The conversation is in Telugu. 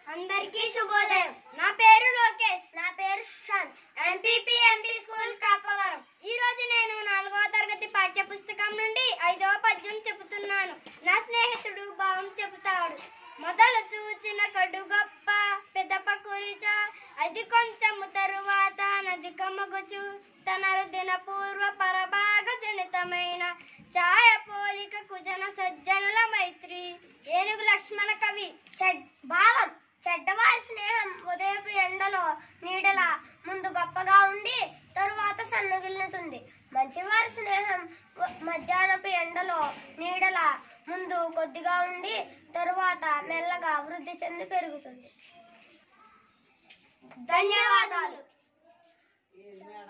అందరికీ శుభోదయం నా పేరు లోకేష్ నా పేరు Sushanth MPP MP school Kapavaram ఈ రోజు నేను నాలుగవ తరగతి పాఠ్య పుస్తకం నుండి ఐదవ పద్యం చెబుతున్నాను నా స్నేహితుడు భావం చెబుతాడు మొదలు చూచిన కడు గొప్ప పెదప కురిచ అది కొంచెము తరువాత నది కమ్మగుచు తన దిన పూర్వ పరభాగ జనితమైన ఛాయ పోలిక కుజన సజ్జనుల మైత్రి ఏనుగు లక్ష్మణ కవి చెడ్ భావం చెడ్డవారి స్నేహం ఉదయపు ఎండలో నీడల ముందు గొప్పగా ఉండి తరువాత సన్నగిల్లుతుంది మంచివారి స్నేహం వ- మధ్యాహ్నపు ఎండలో నీడల ముందు కొద్దిగా ఉండి తరువాత మెల్లగా వృద్ధి చెంది పెరుగుతుంది ధన్యవాదాలు